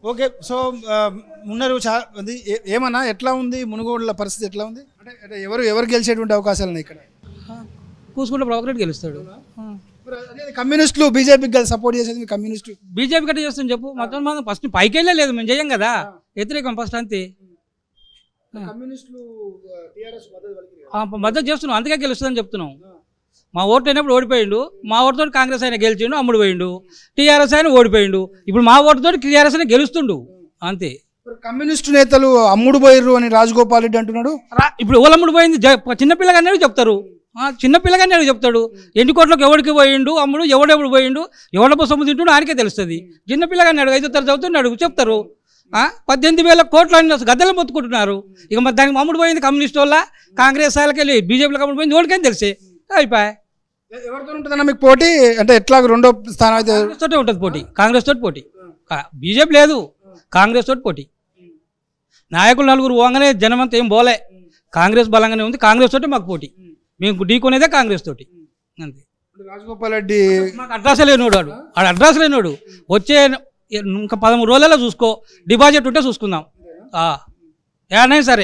Okay so ఆ, ఉన్నారు చా అది ఏ- ఏమన్నా ఎట్లా ఉంది మునుగోడుల పరిస్థితి ఎట్లా ఉంది అంటే అంటే ఎవరు ఎవరు గెలిచేటువంటి అవకాశాలు ఉన్నాయి ఇక్కడ కూసుకుంటే ప్రభాకర్ రెడ్డి గెలుస్తాడు మరి అదే కమ్యూనిస్టులు బీజేపీకి సపోర్ట్ చేసేది మీ కమ్యూనిస్టు బీజేపీ కట్ట చేస్తాం చెప్పు మొత్తం మనం ఫస్ట్ పైకి వెళ్ళలేదు మేము చెయ్యం కదా వ్యతిరేకం ఫస్ట్ అంతే కమ్యూనిస్టులు టీఆర్ఎస్ మద్దతు పలికిరు కదా. ఆ, మద్దతు చేస్తున్నాం అందుకే గెలుస్తుందని చెప్తున్నాం మా ఓటు అయినప్పుడు ఓడిపోయిండు మా ఓటుతో కాంగ్రెస్ ఆయన గెలిచిండు అమ్ముడు పోయిండు టీఆర్ఎస్ ఆయన ఓడిపోయిండు ఇప్పుడు మా ఓటుతో టీఆర్ఎస్ ఆయన గెలుస్తుండు అంతే మరి కమ్యూనిస్టు నేతలు అమ్ముడు పోయిర్రు అని రాజగోపాల్ రెడ్డి అంటున్నాడు రా- ఇప్పుడు ఓలమ్ముడు పోయింది జ- చిన్నపిల్లగానే చెప్తారు ఆ, చిన్నపిల్లగానే చెప్తాడు ఎన్ని కోట్లకు ఎవడికి పోయిండు అమ్ముడు ఎవడెప్పుడు పోయిండు ఎవడ సొమ్ము తింటుండు ఆయనకే తెలుస్తుంది చిన్నపిల్లగానే అడుగు ఐదో తరగతి చదువుతున్నాడు చెప్తారు ఆ, పద్దెనిమిది వేల కోట్లు అని గద్దెలు మొత్తుకుంటున్నారు ఇక మరి దానికి అమ్ముడు పోయింది కమ్యూనిస్ట్ వల్ల కాంగ్రెస్ వాళ్ళకి వెళ్ళి బీజేపీలకు అమ్ముడు పోయింది ఎవరికైనా తెలిసే అయిపోయి ఎ- ఎవరితో ఉంటుందన్న మీకు పోటీ అంటే ఎట్లా రెండో స్థానం అయితే కాంగ్రెస్ తోటే ఉంటుంది పోటీ కాంగ్రెస్ తోటి పోటీ కా- బీజేపీ లేదు కాంగ్రెస్ తోటి పోటీ నాయకులు నలుగురు పోగానే జనమంతా ఏం పోలే కాంగ్రెస్ బలంగానే ఉంది కాంగ్రెస్ తోటి మాకు పోటీ మేము ఢీకొనేదే కాంగ్రెస్ తోటి అంతే రాజగోపాల్ రెడ్డి మాకు అడ్రస్ లేనోడు వాడు ఆడు అడ్రస్ లేనోడు వచ్చే ఇంకా పదమూడు రోజులలో చూసుకో డిపాజిట్ ఉంటే చూసుకుందాం ఆ. ఏడైనా సరే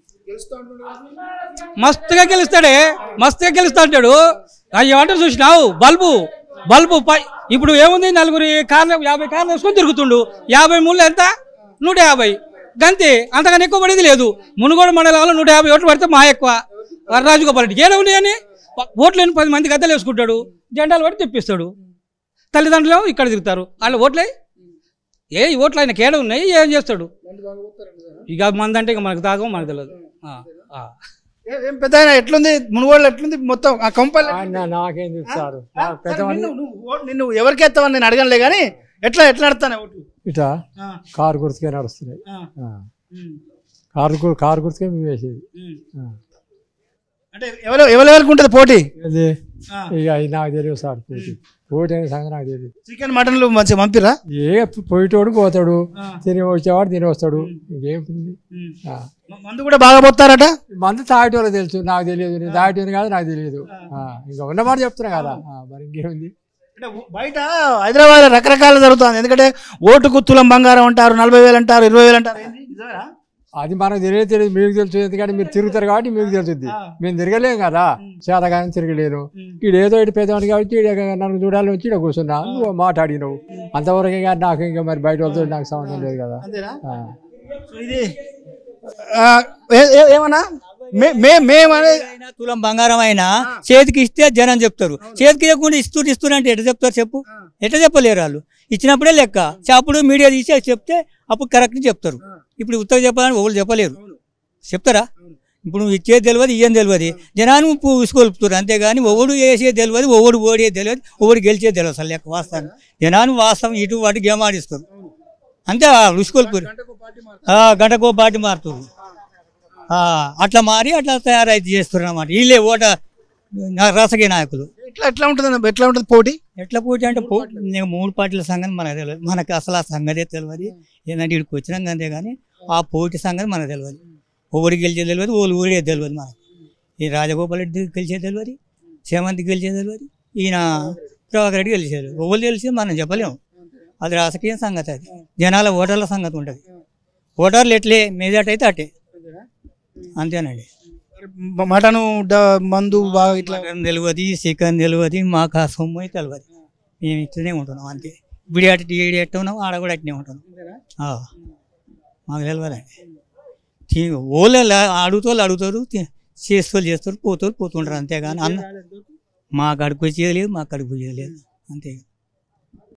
మస్తుగా గెలుస్తాడే మస్తుగా గెలుస్తా అంటాడు అవి ఏమంటారు చూసినావు బల్బు బల్బు పై ఇప్పుడు ఏముంది నలుగురి కార్లు యాభై కార్లు వేసుకొని తిరుగుతుండు యాభై మూడు ఎంత నూట యాభై గంతే అంతకన్నా ఎక్కువ పడేది లేదు మునుగోడు మండలంలో నూట యాభై ఓట్లు పడితే మా ఎక్కువ రాజగోపాల్ రెడ్డికి ఏదో ఉన్నాయని ఓట్లు లేని పది మంది గద్దలు వేసుకుంటాడు జెండాలు పడి తెప్పిస్తాడు తల్లిదండ్రులు ఇక్కడ తిరుగుతారు వాళ్ళ ఓట్లే ఏ ఈ ఓట్లు ఆయన కేడ ఉన్నాయి ఏం చేస్తాడు ఇక మందంటే ఇక మనకు తాగం మనకు తెలియదు ఆ, ఆ. ఏ- ఏం పెద్ద ఆయన ఎట్లుంది మునుగోళ్ళు ఎట్లుంది మొత్తం ఆ కంపల్ ఆయన నాకేం చెప్తారు నాకు పెద్దవాడిని నిన్ను నువ్వు ఓ- నిన్ను ఎవరికి ఎత్తావని నేను అడగనులే కానీ ఎట్లా ఎట్లా నడతానే ఓట్లు ఇట ఆ, కారు గుర్తుకే నడుస్తున్నాయి ఆ, ఆ. ఉమ్, కారు గు- కారు గుర్తుకే మేము వేసేది ఉమ్. ఆ. అంటే ఎవరు ఎవరెవరికి ఉంటుంది పోటీ ఇది ఆ. ఇక అది నాకు తెలియదు సార్ పోటీ పోటీ అనే సంగతి నాకు తెలియదు చికెన్ మటన్లు మంచిగా పంపిరా ఏ పోయేటోడు పోతాడు ఆ. తిని వచ్చేవాడు తిని వస్తాడు ఇంకేముంది ఆ. మందు కూడా బాగా పోతారట మందు తాగేటోళ్ళు తెలుసు నాకు తెలియదు నేను తాగేటోని కాదు నాకు తెలియదు ఆ. ఇంకా ఉన్నమాట చెప్తున్నా కదా ఆ, మరి ఇంకేముంది అంటే బయట హైదరాబాద్ రకరకాల జరుగుతుంది ఎందుకంటే ఓటుకు తులం బంగారం అంటారు నలభై వేలు అంటారు ఇరవై వేలు అంటారు ఏంది? నిజమేనా? అది మనకు తెలియదు తెలియదు మీకు తెలుసు ఎందుకంటే మీరు తిరుగుతారు కాబట్టి మీకు తెలుస్తుంది మేము తిరగలేం కదా చేతగానే తిరగలేను ఈడు ఏదో ఇటు పెద్దవాడు కాబట్టి ఈడ నన్ను చూడాలని వచ్చి ఇక్కడ కూర్చున్నా నువ్వు మాట్లాడినావు అంతవరకు ఇంకా నాకు ఇంకా మరి బయట వాళ్ళతో నాకు సంబంధం లేదు కదా అంతేనా ఆ. సో ఇది ఆ, ఏ- ఏ- ఏమన్నా మే మే మేమనే అయినా తులం బంగారం అయినా చేతికి ఇస్తే జనం చెప్తారు చేతికి ఇవ్వకుండా ఇస్తూ ఇస్తూ అంటే ఎట్లా చెప్తారు చెప్పు ఎట్లా చెప్పలేరు వాళ్ళు ఇచ్చినప్పుడే లెక్క చ- అప్పుడు మీడియా తీసి చెప్తే అప్పుడు కరెక్ట్ చెప్తారు ఇప్పుడు ఉత్తరం చెప్పాలని ఒకళ్ళు చెప్పలేరు చెప్తారా ఇప్పుడు నువ్వు ఇచ్చేది తెలియదు ఇయ్యని తెలియదు జనాన్ని ఉసుకొలుపుతారు అంతేగాని ఒకడు వేసేది తెలియదు ఒకడు ఓడేది తెలియదు ఒకడు గెలిచేది తెలియదు అసలు లెక్క వాస్తవం జనాన్ని వాస్తవం ఇటు వాటి గేమ్ ఆడిస్తారు అంతే ఉసుకొలుపురు గంటకో పాటి మారుతారు ఆ, అట్లా మారి అట్లా తయారైతే చేస్తున్నారు అన్నమాట వీళ్ళే ఓట నా- రాజకీయ నాయకులు ఎట్లా ఎట్లా ఉంటుంది ఎట్లా ఉంటుంది పోటీ ఎట్లా పోటీ అంటే పో నేను మూడు పార్టీల సంగతి మనకు తెలియదు మనకు అసలు ఆ సంగతే తెలియదు ఏంటంటే ఇక్కడికి వచ్చినాక అంతే కానీ ఆ పోటీ సంగతి మనకు తెలియదు ఒకటి గెలిచేది తెలియదు ఓళ్ళు ఊడేది తెలియదు మనకు ఈ రాజగోపాల్ రెడ్డి గెలిచేది తెలియదు సేమంతి గెలిచేది తెలియదు ఈయన ప్రభాకర్ రెడ్డి గెలిచేది తెలియదు ఒకళ్ళు తెలిసి మనం చెప్పలేము అది రాజకీయ సంగతి అది జనాల ఓటర్ల సంగతి ఉంటుంది ఓటర్లు ఎట్లే మెజార్టీ అయితే అట్టే అంతేనండి మ- మటను డ- మందు బాగా ఇట్లా మటన్ తెలియదు చికెన్ తెలియదు మాకు ఆ సొమ్ము అయితే తెలియదు మేము ఇట్లనే ఉంటున్నాం అంతే ఇప్పుడు అటు ఈడు ఎట్ట ఉన్నాం ఆడ కూడా అట్నే ఉంటున్నాం ఆ. మాకు తెలియదండి ఓళ్ళు అడుగుతోళ్ళు అడుగుతారు తి- చేస్తోళ్ళు చేస్తారు పోతోళ్ళు పోతుంటారు అంతేగాని అన్న మా కడుపు వచ్చేది లేదు మా కడుపు వచ్చేది లేదు అంతే